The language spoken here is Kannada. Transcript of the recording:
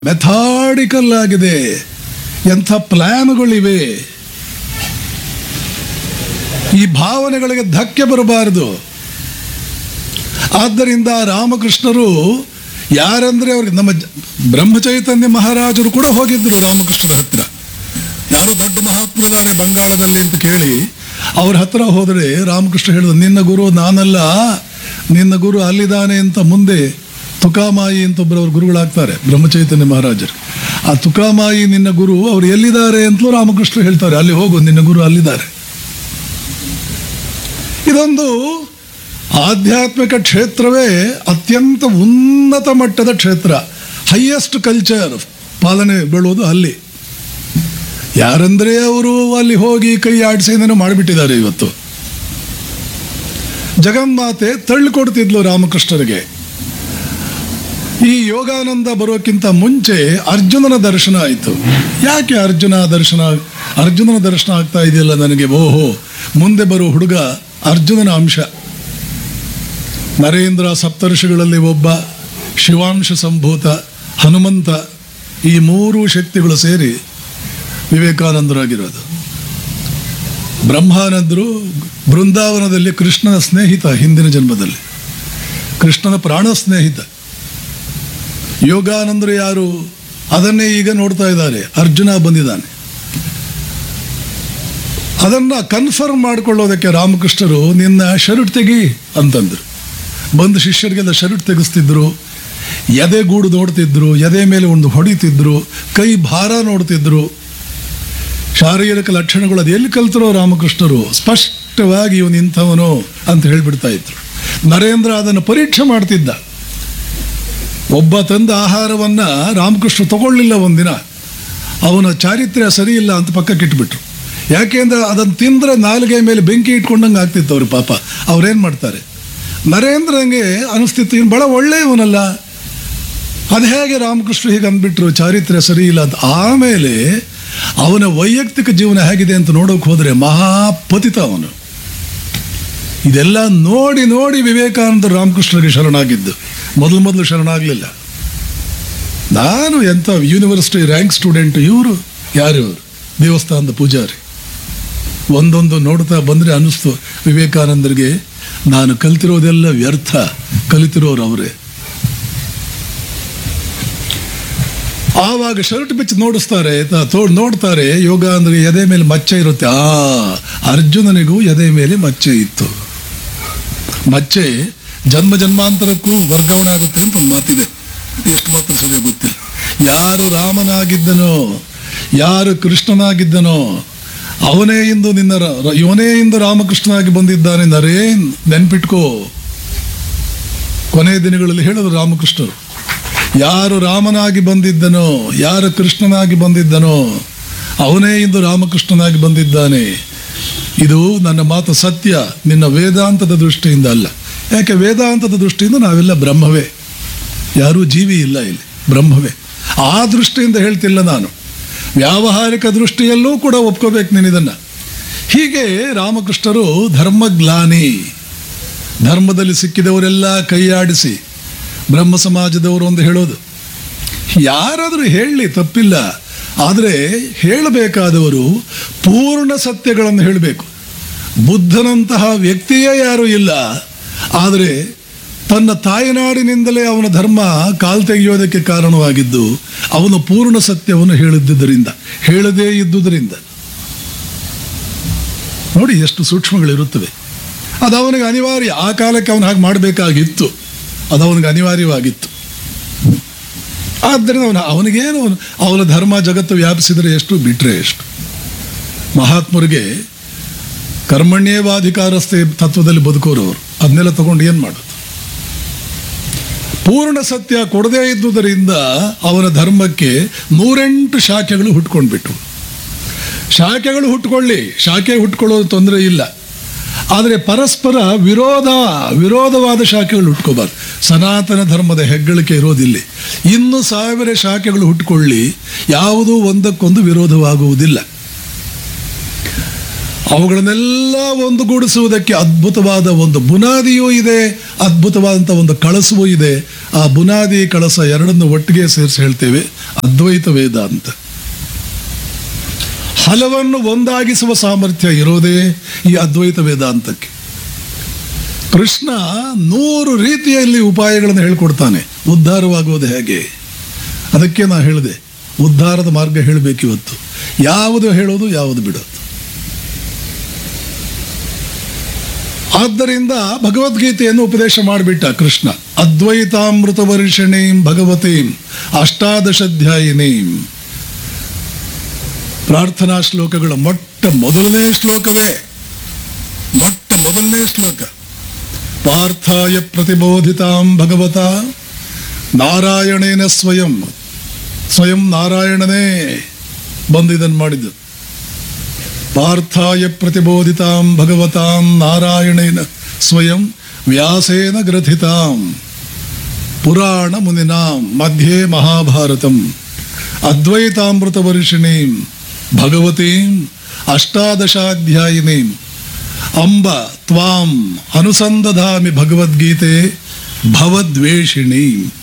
ಮೆಥಾಡಿಕಲ್ ಆಗಿದೆ ಎಂಥ ಪ್ಲಾನ್ಗಳಿವೆ ಈ ಭಾವನೆಗಳಿಗೆ ಧಕ್ಕೆ ಬರಬಾರದು ಆದ್ದರಿಂದ ರಾಮಕೃಷ್ಣರು ಯಾರಂದ್ರೆ ಅವ್ರಿಗೆ ನಮ್ಮ ಜ- ಬ್ರಹ್ಮಚೈತನ್ಯ ಮಹಾರಾಜರು ಕೂಡ ಹೋಗಿದ್ರು ರಾಮಕೃಷ್ಣರ ಹತ್ರ ಯಾರೋ ದೊಡ್ಡ ಮಹಾತ್ಮರಿದ್ದಾರೆ ಬಂಗಾಳದಲ್ಲಿ ಅಂತ ಕೇಳಿ ಅವ್ರ ಹತ್ರ ಹೋದರೆ ರಾಮಕೃಷ್ಣ ಹೇಳಿದ ನಿನ್ನ ಗುರು ನಾನಲ್ಲ ನಿನ್ನ ಗುರು ಅಲ್ಲಿದ್ದಾನೆ ಅಂತ ಮುಂದೆ ತುಕಾಮಾಯಿ ಅಂತ ಒಬ್ಬರು ಅವ್ರ ಗುರುಗಳಾಗ್ತಾರೆ ಬ್ರಹ್ಮಚೈತನ್ಯ ಮಹಾರಾಜರು ಆ ತುಕಾಮಾಯಿ ನಿನ್ನ ಗುರು ಅವ್ರು ಎಲ್ಲಿದ್ದಾರೆ ಅಂತಲೂ ರಾಮಕೃಷ್ಣ ಹೇಳ್ತಾರೆ ಅಲ್ಲಿ ಹೋಗು ನಿನ್ನ ಗುರು ಅಲ್ಲಿದ್ದಾರೆ ಇದೊಂದು ಆಧ್ಯಾತ್ಮಿಕ ಕ್ಷೇತ್ರವೇ ಅತ್ಯಂತ ಉನ್ನತ ಮಟ್ಟದ ಕ್ಷೇತ್ರ ಹೈಯೆಸ್ಟ್ ಕಲ್ಚರ್ ಪಾಲನೆ ಬೀಳೋದು ಅಲ್ಲಿ ಯಾರಂದ್ರೆ ಅವರು ಅಲ್ಲಿ ಹೋಗಿ ಕೈ ಆಡಿಸಿ ಏನೇನೋ ಮಾಡಿಬಿಟ್ಟಿದ್ದಾರೆ ಇವತ್ತು ಜಗನ್ಮಾತೆ ತಳ್ಳಿಕೊಡ್ತಿದ್ಲು ರಾಮಕೃಷ್ಣರಿಗೆ ಈ ಯೋಗಾನಂದ ಬರೋಕ್ಕಿಂತ ಮುಂಚೆ ಅರ್ಜುನನ ದರ್ಶನ ಆಯಿತು ಯಾಕೆ ಅರ್ಜುನ ದರ್ಶನ ಅರ್ಜುನನ ದರ್ಶನ ಆಗ್ತಾ ಇದೆಯಲ್ಲ ನನಗೆ ಓಹೋ ಮುಂದೆ ಬರೋ ಹುಡುಗ ಅರ್ಜುನನ ಅಂಶ ನರೇಂದ್ರ ಸಪ್ತರ್ಷಿಗಳಲ್ಲಿ ಒಬ್ಬ ಶಿವಾಂಶ ಸಂಭೂತ ಹನುಮಂತ ಈ ಮೂರು ಶಕ್ತಿಗಳು ಸೇರಿ ವಿವೇಕಾನಂದರಾಗಿರೋದು ಬ್ರಹ್ಮಾನಂದರು ಬೃಂದಾವನದಲ್ಲಿ ಕೃಷ್ಣನ ಸ್ನೇಹಿತ ಹಿಂದಿನ ಜನ್ಮದಲ್ಲಿ ಕೃಷ್ಣನ ಪ್ರಾಣ ಸ್ನೇಹಿತ ಯೋಗಾನಂದರು ಯಾರು ಅದನ್ನೇ ಈಗ ನೋಡ್ತಾ ಇದ್ದಾರೆ ಅರ್ಜುನ ಬಂದಿದ್ದಾನೆ ಅದನ್ನ ಕನ್ಫರ್ಮ್ ಮಾಡ್ಕೊಳ್ಳೋದಕ್ಕೆ ರಾಮಕೃಷ್ಣರು ನಿನ್ನ ಶರ್ಟ್ ತೆಗಿ ಅಂತಂದ್ರು ಬಂದು ಶಿಷ್ಯರಿಗೆಲ್ಲ ಶರ್ಟ್ ತೆಗೆಸ್ತಿದ್ರು ಎದೆ ಗೂಡು ನೋಡ್ತಿದ್ರು ಎದೆ ಮೇಲೆ ಒಂದು ಹೊಡಿತಿದ್ರು ಕೈ ಭಾರ ನೋಡ್ತಿದ್ರು ಶಾರೀರಿಕ ಲಕ್ಷಣಗಳು ಅದು ಎಲ್ಲಿ ಕಲ್ತರೋ ರಾಮಕೃಷ್ಣರು ಸ್ಪಷ್ಟವಾಗಿ ಇವನು ಇಂಥವನು ಅಂತ ಹೇಳ್ಬಿಡ್ತಾ ಇದ್ರು ನರೇಂದ್ರ ಅದನ್ನು ಪರೀಕ್ಷೆ ಮಾಡ್ತಿದ್ದ ಒಬ್ಬ ತಂದ ಆಹಾರವನ್ನ ರಾಮಕೃಷ್ಣ ತಗೊಳ್ಳಿಲ್ಲ ಒಂದಿನ ಅವನ ಚಾರಿತ್ರ್ಯ ಸರಿ ಇಲ್ಲ ಅಂತ ಪಕ್ಕಕ್ಕೆ ಇಟ್ಬಿಟ್ರು ಯಾಕೆಂದ್ರೆ ಅದನ್ನು ತಿಂದ್ರೆ ನಾಲಿಗೆ ಮೇಲೆ ಬೆಂಕಿ ಇಟ್ಕೊಂಡಂಗೆ ಆಗ್ತಿತ್ತು ಅವ್ರು ಪಾಪ ಅವ್ರೇನು ಮಾಡ್ತಾರೆ ನರೇಂದ್ರಂಗೆ ಅನಿಸ್ತಿತ್ತು ಇವನು ಬಹಳ ಒಳ್ಳೆಯವನಲ್ಲ ಅದು ಹೇಗೆ ರಾಮಕೃಷ್ಣ ಹೀಗೆ ಅಂದ್ಬಿಟ್ರು ಚಾರಿತ್ರ್ಯ ಸರಿ ಇಲ್ಲ ಅಂತ ಆಮೇಲೆ ಅವನ ವೈಯಕ್ತಿಕ ಜೀವನ ಹೇಗಿದೆ ಅಂತ ನೋಡೋಕೆ ಹೋದರೆ ಮಹಾಪತಿತ ಅವನು ಇದೆಲ್ಲ ನೋಡಿ ನೋಡಿ ವಿವೇಕಾನಂದ ರಾಮಕೃಷ್ಣರಿಗೆ ಶರಣಾಗಿದ್ದು ಮೊದಲು ಮೊದಲು ಶರಣಾಗಲಿಲ್ಲ ನಾನು ಎಂಥ ಯೂನಿವರ್ಸಿಟಿ ರ್ಯಾಂಕ್ ಸ್ಟೂಡೆಂಟ್ ಇವರು ಯಾರು ಇವರು ದೇವಸ್ಥಾನದ ಪೂಜಾರಿ ಒಂದೊಂದು ನೋಡ್ತಾ ಬಂದರೆ ಅನ್ನಿಸ್ತು ವಿವೇಕಾನಂದರಿಗೆ ನಾನು ಕಲ್ತಿರೋದೆಲ್ಲ ವ್ಯರ್ಥ ಕಲಿತಿರೋರು ಅವರೇ ಆವಾಗ ಶರ್ಟ್ ಬಿಚ್ಚಿ ನೋಡಿಸ್ತಾರೆ ತ- ತೋ ನೋಡ್ತಾರೆ ಯೋಗ ಅಂದ್ರೆ ಎದೆ ಮೇಲೆ ಮಚ್ಚೆ ಇರುತ್ತೆ ಆ ಅರ್ಜುನನಿಗೂ ಎದೆ ಮೇಲೆ ಮಚ್ಚೆ ಇತ್ತು ಮಚ್ಚೆ ಜನ್ಮ ಜನ್ಮಾಂತರಕ್ಕೂ ವರ್ಗಾವಣೆ ಆಗುತ್ತೆ ಅಂತ ಒಂದು ಮಾತಿದೆ ಎಷ್ಟು ಮಾತ್ರ ಸರಿಯಾಗಿ ಗೊತ್ತಿಲ್ಲ ಯಾರು ರಾಮನಾಗಿದ್ದನೋ ಯಾರು ಕೃಷ್ಣನಾಗಿದ್ದನೋ ಅವನೇ ಇಂದು ನಿನ್ನ ರ- ರ- ಇವನೇ ಇಂದು ರಾಮಕೃಷ್ಣನಾಗಿ ಬಂದಿದ್ದಾನೆ ನರೇನ್ ನೆನ್ಪಿಟ್ಕೋ ಕೊನೆಯ ದಿನಗಳಲ್ಲಿ ಹೇಳಿದ್ರು ರಾಮಕೃಷ್ಣರು ಯಾರು ರಾಮನಾಗಿ ಬಂದಿದ್ದನೋ ಯಾರು ಕೃಷ್ಣನಾಗಿ ಬಂದಿದ್ದನೋ ಅವನೇ ಇಂದು ರಾಮಕೃಷ್ಣನಾಗಿ ಬಂದಿದ್ದಾನೆ ಇದು ನನ್ನ ಮಾತು ಸತ್ಯ ನಿನ್ನ ವೇದಾಂತದ ದೃಷ್ಟಿಯಿಂದ ಅಲ್ಲ ಯಾಕೆ ವೇದಾಂತದ ದೃಷ್ಟಿಯಿಂದ ನಾವೆಲ್ಲ ಬ್ರಹ್ಮವೇ ಯಾರೂ ಜೀವಿ ಇಲ್ಲ ಇಲ್ಲಿ ಬ್ರಹ್ಮವೇ ಆ ದೃಷ್ಟಿಯಿಂದ ಹೇಳ್ತಿಲ್ಲ ನಾನು ವ್ಯಾವಹಾರಿಕ ದೃಷ್ಟಿಯಲ್ಲೂ ಕೂಡ ಒಪ್ಕೋಬೇಕು ನೀನು ಇದನ್ನು ಹೀಗೆ ರಾಮಕೃಷ್ಣರು ಧರ್ಮಗ್ಲಾನಿ ಧರ್ಮದಲ್ಲಿ ಸಿಕ್ಕಿದವರೆಲ್ಲ ಕೈಯಾಡಿಸಿ ಬ್ರಹ್ಮ ಸಮಾಜದವರು ಒಂದು ಹೇಳೋದು ಯಾರಾದರೂ ಹೇಳಲಿ ತಪ್ಪಿಲ್ಲ ಆದರೆ ಹೇಳಬೇಕಾದವರು ಪೂರ್ಣ ಸತ್ಯಗಳನ್ನು ಹೇಳಬೇಕು ಬುದ್ಧನಂತಹ ವ್ಯಕ್ತಿಯೇ ಯಾರೂ ಇಲ್ಲ ಆದರೆ ತನ್ನ ತಾಯಿನಾಡಿನಿಂದಲೇ ಅವನ ಧರ್ಮ ಕಾಲ್ ತೆಗೆಯೋದಕ್ಕೆ ಕಾರಣವಾಗಿದ್ದು ಅವನು ಪೂರ್ಣ ಸತ್ಯವನ್ನು ಹೇಳಿದ್ದುದರಿಂದ ಹೇಳದೇ ಇದ್ದುದರಿಂದ ನೋಡಿ ಎಷ್ಟು ಸೂಕ್ಷ್ಮಗಳಿರುತ್ತವೆ ಅದು ಅವನಿಗೆ ಅನಿವಾರ್ಯ ಆ ಕಾಲಕ್ಕೆ ಅವನು ಹಾಗೆ ಮಾಡಬೇಕಾಗಿತ್ತು ಅದು ಅವನಿಗೆ ಅನಿವಾರ್ಯವಾಗಿತ್ತು ಆದ್ದರಿಂದ ಅವನ ಅವನಿಗೇನು ಅವನು ಅವನ ಧರ್ಮ ಜಗತ್ತು ವ್ಯಾಪಿಸಿದರೆ ಎಷ್ಟು ಬಿಟ್ಟರೆ ಎಷ್ಟು ಮಹಾತ್ಮರಿಗೆ ಕರ್ಮಣ್ಯೇವಾಧಿಕಾರಸ್ಥೆ ತತ್ವದಲ್ಲಿ ಬದುಕೋರವರು ಅದನ್ನೆಲ್ಲ ತಗೊಂಡು ಏನು ಮಾಡೋದು ಪೂರ್ಣ ಸತ್ಯ ಕೊಡದೇ ಇದ್ದುದರಿಂದ ಅವನ ಧರ್ಮಕ್ಕೆ ನೂರೆಂಟು ಶಾಖೆಗಳು ಹುಟ್ಕೊಂಡ್ಬಿಟ್ಟು ಶಾಖೆಗಳು ಹುಟ್ಕೊಳ್ಳಿ ಶಾಖೆ ಹುಟ್ಕೊಳ್ಳೋದು ತೊಂದರೆ ಇಲ್ಲ ಆದರೆ ಪರಸ್ಪರ ವಿರೋಧ ವಿರೋಧವಾದ ಶಾಖೆಗಳು ಹುಟ್ಕೋಬಾರ್ದು ಸನಾತನ ಧರ್ಮದ ಹೆಗ್ಗಳಿಕೆ ಇರೋದಿಲ್ಲ ಇನ್ನು ಸಾವಿರ ಶಾಖೆಗಳು ಹುಟ್ಕೊಳ್ಳಿ ಯಾವುದೂ ಒಂದಕ್ಕೊಂದು ವಿರೋಧವಾಗುವುದಿಲ್ಲ ಅವುಗಳನ್ನೆಲ್ಲ ಒಂದುಗೂಡಿಸುವುದಕ್ಕೆ ಅದ್ಭುತವಾದ ಒಂದು ಬುನಾದಿಯೂ ಇದೆ ಅದ್ಭುತವಾದಂಥ ಒಂದು ಕಳಸವೂ ಇದೆ ಆ ಬುನಾದಿ ಕಳಸ ಎರಡನ್ನು ಒಟ್ಟಿಗೆ ಸೇರಿಸಿ ಹೇಳ್ತೇವೆ ಅದ್ವೈತ ವೇದಾಂತ ಹಲವನ್ನು ಒಂದಾಗಿಸುವ ಸಾಮರ್ಥ್ಯ ಇರೋದೇ ಈ ಅದ್ವೈತ ವೇದಾಂತಕ್ಕೆ ಕೃಷ್ಣ ನೂರು ರೀತಿಯಲ್ಲಿ ಉಪಾಯಗಳನ್ನು ಹೇಳ್ಕೊಡ್ತಾನೆ ಉದ್ಧಾರವಾಗುವುದು ಹೇಗೆ ಅದಕ್ಕೆ ನಾ ಹೇಳಿದೆ ಉದ್ಧಾರದ ಮಾರ್ಗ ಹೇಳಬೇಕಿವತ್ತು ಯಾವುದು ಹೇಳೋದು ಯಾವುದು ಬಿಡೋದು ಆದ್ದರಿಂದ ಭಗವದ್ಗೀತೆಯನ್ನು ಉಪದೇಶ ಮಾಡಿಬಿಟ್ಟ ಕೃಷ್ಣ ಅದ್ವೈತಾಮೃತ ವರ್ಷಣೀಂ ಭಗವತೀಂ ಅಷ್ಟಾದಶಾಧ್ಯಾಯಿನೀಂ ಪ್ರಾರ್ಥನಾ ಶ್ಲೋಕಗಳ ಮೊಟ್ಟ ಮೊದಲನೇ ಶ್ಲೋಕವೇ ಮೊಟ್ಟ ಮೊದಲನೇ ಶ್ಲೋಕ ಪಾರ್ಥಾಯ ಪ್ರತಿಬೋಧಿತಾಂ ಭಗವತ ನಾರಾಯಣೇನ ಸ್ವಯಂ ಸ್ವಯಂ ನಾರಾಯಣನೇ ಬಂದು ಇದನ್ನು ಮಾಡಿದ್ದು ಪಾರ್ಥಾಯ ಪ್ರತಿಬೋಧಿತಾಂ ಭಗವತಾಂ ನಾರಾಯಣೇನ ಸ್ವಯಂ ವ್ಯಾಸೇನ ಗ್ರಥಿತಾಂ ಪುರಾಣ ಮುನಿನಾಂ ಮಧ್ಯೆ ಮಹಾಭಾರತಂ ಅದ್ವೈತಾಮೃತ ವರ್ಷಿಣೀಂ ಭಗವತೀಂ ಅಷ್ಟಾದಶಾಧ್ಯಾಯಿನೀಂ ಅಂಬ ತ್ವಾಂ ಅನುಸಂದಧಾಮಿ ಭಗವದ್ಗೀತೆ ಭವದ್ವೇಷಿಣೀಂ